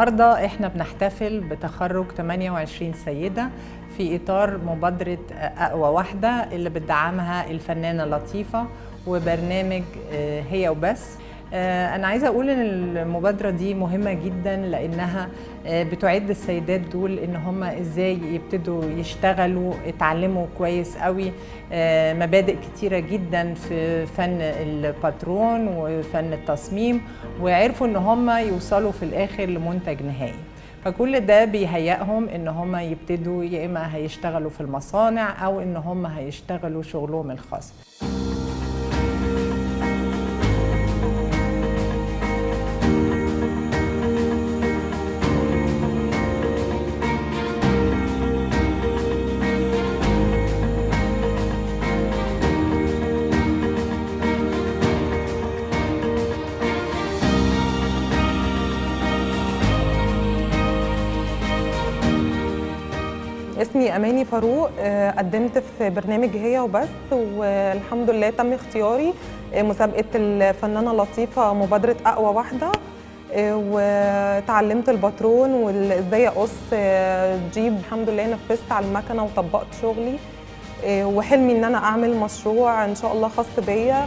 النهارده احنا بنحتفل بتخرج 28 سيده في اطار مبادره اقوى واحده اللي بتدعمها الفنانه لطيفه وبرنامج هي وبس أنا عايزة أقول إن المبادرة دي مهمة جدا لأنها بتعد السيدات دول إن هم إزاي يبتدوا يشتغلوا اتعلموا كويس قوي مبادئ كتيرة جدا في فن الباترون وفن التصميم وعرفوا إن هم يوصلوا في الآخر لمنتج نهائي فكل ده بيهيئهم ان هم يبتدوا يا اما هيشتغلوا في المصانع او ان هم هيشتغلوا شغلهم الخاص اسمي اماني فاروق قدمت في برنامج هي وبس والحمد لله تم اختياري مسابقه الفنانه لطيفه مبادره اقوى واحده وتعلمت الباترون وازاي اقص جيب الحمد لله نفذت على المكنه وطبقت شغلي وحلمي ان انا اعمل مشروع ان شاء الله خاص بيا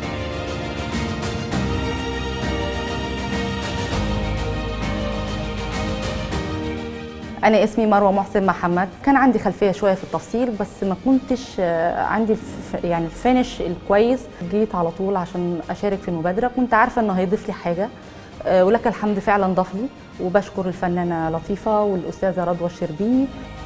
أنا اسمي مروة محسن محمد كان عندي خلفية شوية في التفصيل بس ما كنتش عندي يعني الفينش الكويس جيت على طول عشان أشارك في المبادرة كنت عارفة إنه هيضيف لي حاجة ولك الحمد فعلا ضاف لي وبشكر الفنانة لطيفة والأستاذة رضوى الشربيني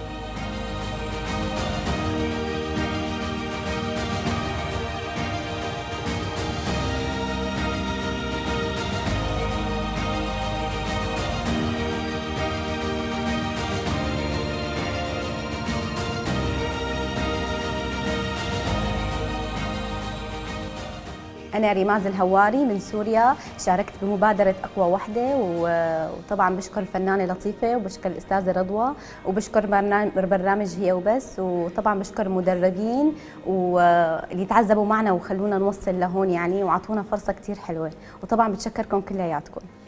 أنا ريماز الهواري من سوريا شاركت بمبادرة أقوى وحدة وطبعا بشكر الفنانة لطيفة وبشكر الأستاذة رضوى وبشكر برنامج هي وبس وطبعا بشكر المدربين واللي تعذبوا معنا وخلونا نوصل لهون يعني وعطونا فرصة كتير حلوة وطبعا بتشكركم كلياتكم